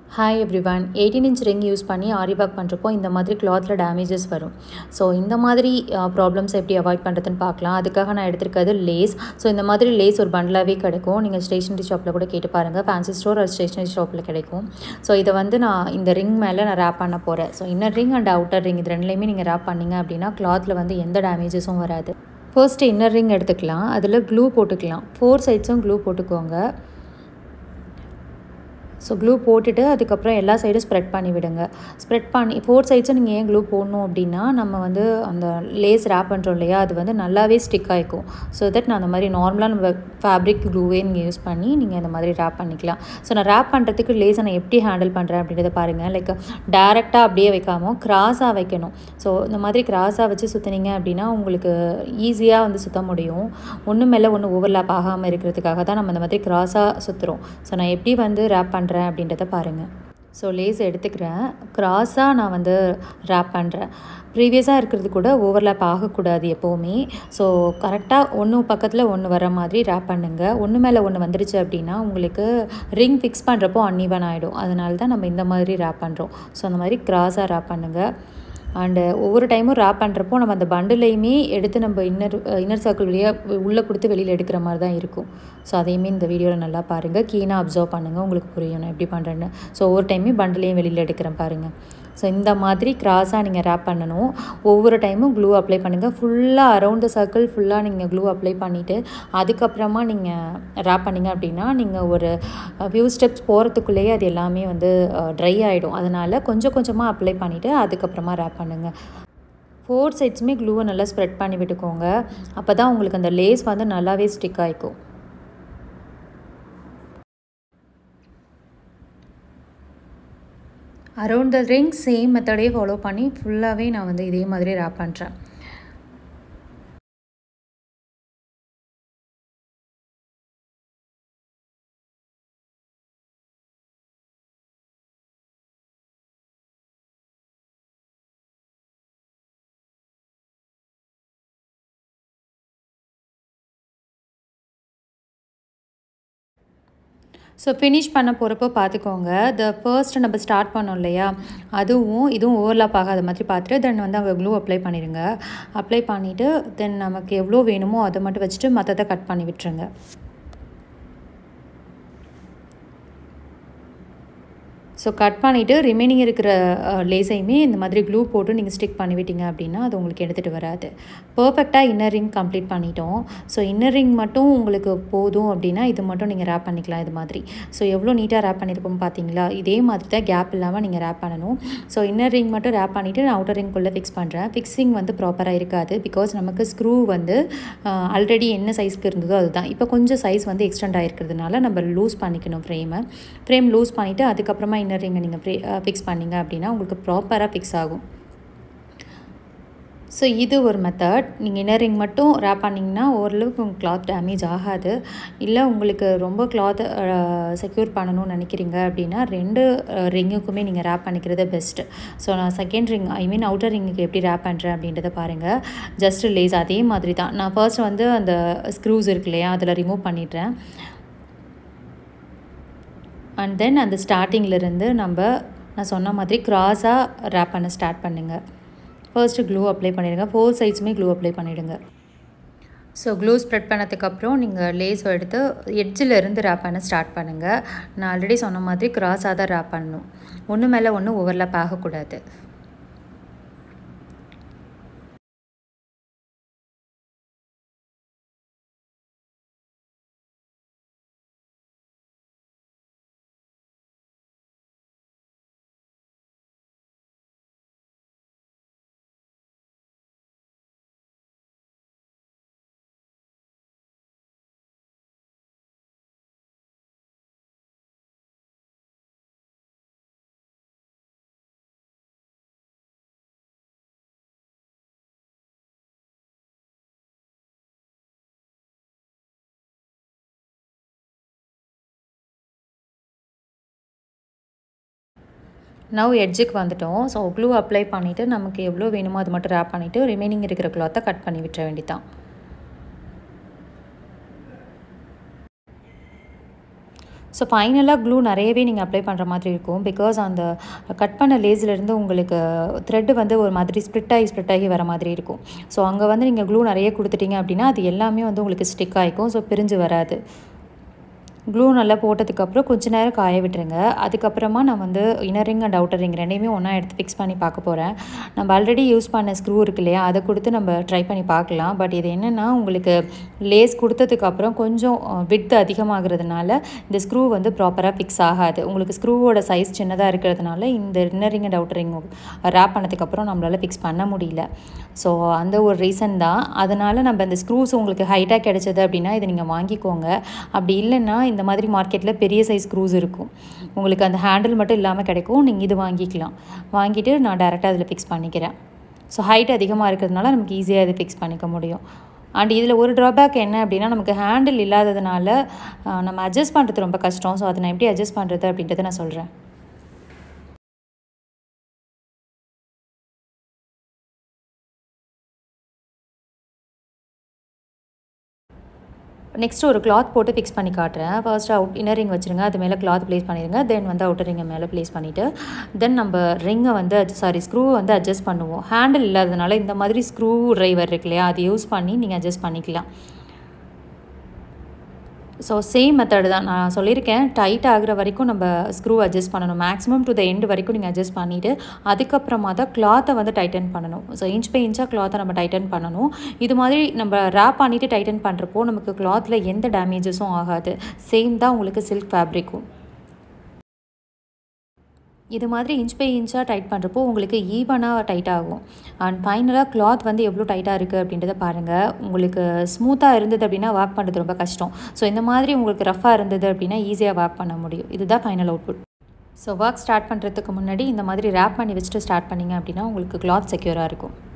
hi everyone eighteen inch ring use பண்ணி aari work பண்ணுறப்போ இந்த மாதிரி கிளாத்தில் டேமேஜஸ் வரும் ஸோ இந்த மாதிரி ப்ராப்ளம்ஸ் எப்படி அவாய்ட் பண்ணுறதுன்னு பார்க்கலாம் அதுக்காக நான் எடுத்திருக்கிறது லேஸ் ஸோ இந்த மாதிரி லேஸ் ஒரு பண்டலாகவே கிடைக்கும் நீங்கள் ஸ்டேஷனரி ஷாப்பில் கூட கேட்டு பாருங்கள் ஃபேன்சி ஸ்டோர் ஒரு ஸ்டேஷனரி ஷாப்பில் கிடைக்கும் ஸோ இதை வந்து நான் இந்த ரிங் மேலே நான் ரேப் பண்ண போகிறேன் so inner ring and outer ring இது ரெண்டுலேயுமே நீங்கள் ரேப் பண்ணிங்க அப்படின்னா கிளாத்தில் வந்து எந்த டேமேஜஸும் வராது ஃபர்ஸ்ட்டு இன்னர் ரிங் எடுத்துக்கலாம் அதில் க்ளூ போட்டுக்கலாம் ஃபோர் சைட்ஸும் க்ளூ போட்டுக்கோங்க ஸோ க்ளூ போட்டுட்டு அதுக்கப்புறம் எல்லா சைடும் ஸ்ப்ரெட் பண்ணி விடுங்க ஸ்ப்ரெட் பண்ணி ஃபோர் சைட்ஸும் நீங்கள் ஏன் க்ளூ போடணும் அப்படின்னா நம்ம வந்து அந்த லேஸ் ரேப் பண்ணுறோம் இல்லையா அது வந்து நல்லாவே ஸ்டிக் ஆகிக்கும் ஸோ தட் நான் அந்த மாதிரி நார்மலாக நம்ம ஃபேப்ரிக் க்ளூவே நீங்கள் யூஸ் பண்ணி நீங்கள் இந்த மாதிரி ரேப் பண்ணிக்கலாம் ஸோ நான் ரேப் பண்ணுறதுக்கு லேஸை நான் எப்படி ஹேண்டில் பண்ணுறேன் அப்படின்றத பாருங்கள் லைக் டேரெக்டாக அப்படியே வைக்காமல் கிராஸாக வைக்கணும் ஸோ இந்த மாதிரி கிராஸாக வச்சு சுற்றுனீங்க அப்படின்னா உங்களுக்கு ஈஸியாக வந்து சுற்ற முடியும் ஒன்று மேலே ஒன்று ஓவர்லேப் ஆகாமல் இருக்கிறதுக்காக தான் நம்ம இந்த மாதிரி கிராஸாக சுற்றுறோம் ஸோ நான் எப்படி வந்து ரேப் பண்ணுறேன் அப்படின்றத பாருங்கள் ஸோ லேஸ் எடுத்துக்கிறேன் க்ராஸாக நான் வந்து ரேப் பண்ணுறேன் ப்ரீவியஸாக இருக்கிறது கூட ஓவர்லேப் ஆகக்கூடாது எப்போவுமே ஸோ கரெக்டாக ஒன்று பக்கத்தில் ஒன்று வர மாதிரி ரேப் பண்ணுங்கள் ஒன்று மேலே ஒன்று வந்துருச்சு அப்படின்னா உங்களுக்கு ரிங் ஃபிக்ஸ் பண்ணுறப்போ அன்இவன் ஆகிடும் அதனால தான் நம்ம இந்த மாதிரி ரேப் பண்ணுறோம் ஸோ அந்த மாதிரி க்ராஸாக ரேப் பண்ணுங்கள் அண்டு ஒவ்வொரு டைமும் ரேப் பண்ணுறப்போ நம்ம அந்த பண்டிலையுமே எடுத்து நம்ம இன்னர் இன்னர் சர்க்கிள் வழியாக உள்ளே கொடுத்து வெளியில் எடுக்கிற மாதிரி தான் இருக்கும் ஸோ அதையுமே இந்த வீடியோவில் நல்லா பாருங்கள் கீனாக அப்சர்வ் பண்ணுங்கள் உங்களுக்கு புரியும் நான் எப்படி பண்ணுறேன்னு ஸோ ஒவ்வொரு டைமே பண்டிலையும் வெளியில் எடுக்கிறேன் பாருங்கள் ஸோ இந்த மாதிரி கிராஸாக நீங்கள் ரேப் பண்ணணும் ஒவ்வொரு டைமும் க்ளூ அப்ளை பண்ணுங்கள் ஃபுல்லாக அரவுண்ட் த சர்க்கிள் ஃபுல்லாக நீங்கள் க்ளூ அப்ளை பண்ணிவிட்டு அதுக்கப்புறமா நீங்கள் ரேப் பண்ணிங்க அப்படின்னா நீங்கள் ஒரு ஃபியூ ஸ்டெப்ஸ் போகிறதுக்குள்ளேயே அது எல்லாமே வந்து ட்ரை ஆகிடும் அதனால் கொஞ்சம் கொஞ்சமாக அப்ளை பண்ணிவிட்டு அதுக்கப்புறமா ரேப் பண்ணுங்கள் ஃபோர் சைட்ஸுமே க்ளூவை நல்லா ஸ்ப்ரெட் பண்ணி விட்டுக்கோங்க அப்போ தான் உங்களுக்கு அந்த லேஸ் வந்து நல்லாவே ஸ்டிக் ஆகிக்கும் அரவுண்ட் த ரிங் சேம் மெத்தடே ஃபாலோ பண்ணி ஃபுல்லாகவே நான் வந்து இதே மாதிரி ரேப் பண்ணுறேன் ஸோ ஃபினிஷ் பண்ண போகிறப்போ பார்த்துக்கோங்க த ஃபர்ஸ்ட் நம்ம ஸ்டார்ட் பண்ணோம் இல்லையா அதுவும் இதுவும் ஓவர்லாப் ஆகாத மாதிரி பார்த்துட்டு தென் வந்து அங்கே க்ளூ அப்ளை பண்ணிடுங்க அப்ளை பண்ணிவிட்டு தென் நமக்கு எவ்வளோ வேணுமோ அதை மட்டும் வச்சுட்டு மற்றதை கட் பண்ணி விட்டுருங்க ஸோ கட் பண்ணிவிட்டு ரிமைனிங் இருக்கிற லேஸையுமே இந்த மாதிரி க்ளூ போட்டு நீங்கள் ஸ்டிக் பண்ணிவிட்டீங்க அப்படின்னா அது உங்களுக்கு எடுத்துகிட்டு வராது பர்ஃபெக்டாக இன்னர் ரிங் கம்ப்ளீட் பண்ணிட்டோம் ஸோ இன்னர் ரிங் மட்டும் உங்களுக்கு போதும் அப்படின்னா இது மட்டும் நீங்கள் ரேப் பண்ணிக்கலாம் இது மாதிரி ஸோ எவ்வளோ நீட்டாக ரேப் பண்ணியிருக்கோம் பார்த்தீங்களா இதே மாதிரி தான் கேப் இல்லாமல் நீங்கள் ரேப் பண்ணணும் ஸோ இன்னர் ரிங் மட்டும் ரேப் பண்ணிவிட்டு நான் அவுட்டர் ரிங்குள்ளே ஃபிக்ஸ் பண்ணுறேன் ஃபிக்ஸிங் வந்து ப்ராப்பராக இருக்காது பிகாஸ் நமக்கு ஸ்க்ரூ வந்து ஆல்ரெடி என்ன சைஸ்க்கு இருந்ததோ அதுதான் இப்போ கொஞ்சம் சைஸ் வந்து எக்ஸ்டெண்ட் ஆகிருக்கிறதுனால நம்ம லூஸ் பண்ணிக்கணும் ஃப்ரேமை ஃப்ரேம் லூஸ் பண்ணிவிட்டு அதுக்கப்புறமா இன்னர் ரிங்கை நீங்கள் ஃப்ரே ஃபிக்ஸ் பண்ணிங்க அப்படின்னா உங்களுக்கு ப்ராப்பராக ஃபிக்ஸ் ஆகும் ஸோ இது ஒரு மெத்தட் நீங்கள் இன்னர் ரிங் மட்டும் ரேப் பண்ணிங்கன்னா ஓரளவுக்கு உங்கள் கிளாத் டேமேஜ் ஆகாது இல்லை உங்களுக்கு ரொம்ப கிளாத் செக்யூர் பண்ணணும்னு நினைக்கிறீங்க அப்படின்னா ரெண்டு ரிங்குக்குமே நீங்கள் ரேப் பண்ணிக்கிறது பெஸ்ட்டு ஸோ நான் second ring I mean outer ரிங்குக்கு எப்படி ரேப் பண்ணுறேன் அப்படின்றத பாருங்கள் ஜஸ்ட் லேஸ் அதே மாதிரி தான் நான் ஃபர்ஸ்ட் வந்து அந்த ஸ்க்ரூஸ் இருக்கு இல்லையா அதில் ரிமூவ் பண்ணிடுறேன் அண்ட் தென் அந்த ஸ்டார்டிங்கிலேருந்து நம்ம நான் சொன்ன மாதிரி க்ராஸாக ரேப் பண்ண ஸ்டார்ட் பண்ணுங்கள் ஃபர்ஸ்ட்டு க்ளூ அப்ளை பண்ணிடுங்க ஃபோர் சைட்ஸுமே க்ளூ அப்ளை பண்ணிவிடுங்க ஸோ க்ளூ ஸ்ப்ரெட் பண்ணதுக்கப்புறம் நீங்கள் லேஸ் எடுத்து எட்ஜில் இருந்து ரேப் பண்ண ஸ்டார்ட் பண்ணுங்கள் நான் ஆல்ரெடி சொன்ன மாதிரி க்ராஸாக தான் ரேப் பண்ணணும் ஒன்று மேலே ஒன்று ஓவர்லாப் ஆகக்கூடாது நவ் எட்ஜுக்கு வந்துட்டோம் ஸோ க்ளூ அப்ளை பண்ணிவிட்டு நமக்கு எவ்வளோ வேணுமோ அது மட்டும் ரேப் பண்ணிவிட்டு ரிமைனிங் இருக்கிற கிளாத்தை கட் பண்ணி விட்டுற வேண்டியதான் ஸோ ஃபைனலாக க்ளூ நிறையவே நீங்கள் அப்ளை பண்ணுற மாதிரி இருக்கும் பிகாஸ் அந்த கட் பண்ண லேஸ்லேருந்து உங்களுக்கு த்ரெட்டு வந்து ஒரு மாதிரி ஸ்ப்ளிட் ஆகி ஸ்ப்ளிட் ஆகி வர மாதிரி இருக்கும் ஸோ அங்கே வந்து நீங்கள் க்ளூ நிறைய கொடுத்துட்டீங்க அப்படின்னா அது எல்லாமே வந்து உங்களுக்கு ஸ்டிக் ஆகிக்கும் ஸோ பிரிஞ்சு வராது க்ளூ நல்லா போட்டதுக்கப்புறம் கொஞ்ச நேரம் காய விட்டுருங்க அதுக்கப்புறமா நான் வந்து inner ring and outer ring ரெண்டையுமே ஒன்றா எடுத்து ஃபிக்ஸ் பண்ணி பார்க்க போகிறேன் நம்ம ஆல்ரெடி யூஸ் பண்ண ஸ்க்ரூ இருக்கு இல்லையா அதை கொடுத்து நம்ம ட்ரை பண்ணி பார்க்கலாம் பட் இது என்னென்னா உங்களுக்கு லேஸ் கொடுத்ததுக்கப்புறம் கொஞ்சம் விட்த் அதிகமாகிறதுனால இந்த ஸ்க்ரூ வந்து ப்ராப்பராக ஃபிக்ஸ் ஆகாது உங்களுக்கு ஸ்க்ரூவோட சைஸ் சின்னதாக இருக்கிறதுனால இந்த inner ring and outer ring wrap பண்ணதுக்கப்புறம் நம்மளால் ஃபிக்ஸ் பண்ண முடியல ஸோ அந்த ஒரு ரீசன் தான் அதனால் நம்ம இந்த ஸ்க்ரூஸ் உங்களுக்கு ஹைட்டாக கிடைச்சது அப்படின்னா இதை நீங்கள் வாங்கிக்கோங்க அப்படி இல்லைன்னா இந்த மாதிரி மார்க்கெட்டில் பெரிய சைஸ் ஸ்க்ரூஸ் இருக்கும் உங்களுக்கு அந்த ஹேண்டில் மட்டும் இல்லாமல் கிடைக்கும் நீங்கள் இது வாங்கிக்கலாம் வாங்கிட்டு நான் டேரெக்டாக அதில் ஃபிக்ஸ் பண்ணிக்கிறேன் ஸோ ஹைட் அதிகமாக இருக்கிறதுனால நமக்கு ஈஸியாக இது ஃபிக்ஸ் பண்ணிக்க முடியும் அண்ட் இதில் ஒரு ட்ராபேக் என்ன அப்படின்னா நமக்கு ஹேண்டில் இல்லாததுனால நம்ம அட்ஜஸ்ட் பண்ணுறது ரொம்ப கஷ்டம் ஸோ அதை நான் எப்படி அட்ஜஸ்ட் பண்ணுறது அப்படின்றத நான் சொல்கிறேன் நெக்ஸ்ட் ஒரு கிளாத் போட்டு ஃபிக்ஸ் பண்ணி காட்டுறேன் ஃபர்ஸ்ட் அவுட் இன்னர் ரிங் வச்சுருங்க அது மேலே கிளாத் ப்ளேஸ் பண்ணிடுங்க தென் வந்து அவுட்டர் ரிங்கை மேலே ப்ளேஸ் பண்ணிவிட்டு தென் நம்ம ரிங்கை வந்து சாரி ஸ்க்ரூவை வந்து அட்ஜஸ்ட் பண்ணுவோம் ஹேண்டில் இல்லாததுனால இந்த மாதிரி ஸ்க்ரூ ட்ரைவர் இருக்கு இல்லையா அது யூஸ் பண்ணி நீங்கள் அட்ஜஸ்ட் பண்ணிக்கலாம் ஸோ சேம் மெத்தடு தான் நான் சொல்லியிருக்கேன் டைட் ஆகிற வரைக்கும் நம்ம ஸ்க்ரூ அட்ஜஸ்ட் பண்ணணும் மேக்ஸிமம் டு த எண்டு வரைக்கும் நீங்கள் அட்ஜஸ்ட் பண்ணிவிட்டு அதுக்கப்புறமா தான் கிளாத்தை வந்து டைட்டன் பண்ணணும் ஸோ இன்ச் பை இன்ச்சாக கிளாத்தை நம்ம டைட்டன் பண்ணணும் இது மாதிரி நம்ம ரேப் பண்ணிவிட்டு டைட்டன் பண்ணுறப்போ நமக்கு கிளாத்தில் எந்த டேமேஜஸும் ஆகாது சேம் தான் உங்களுக்கு சில்க் ஃபேப்ரிக்கும் இது மாதிரி இன்ச் பை இன்ச்சாக டைட் பண்ணுறப்போ உங்களுக்கு ஈவனாக டைட் ஆகும் அண்ட் ஃபைனலாக கிளாத் வந்து எவ்வளோ டைட்டாக இருக்குது அப்படின்றத பாருங்கள் உங்களுக்கு ஸ்மூத்தாக இருந்தது அப்படின்னா வாக் பண்ணுறது ரொம்ப கஷ்டம் ஸோ இந்த மாதிரி உங்களுக்கு ரஃபாக இருந்தது அப்படின்னா ஈஸியாக வாக் பண்ண முடியும் இதுதான் final output so work start பண்ணுறதுக்கு முன்னாடி இந்த மாதிரி ரேப் பண்ணி வச்சுட்டு ஸ்டார்ட் பண்ணிங்க அப்படின்னா உங்களுக்கு கிளாத் செக்யூராக இருக்கும்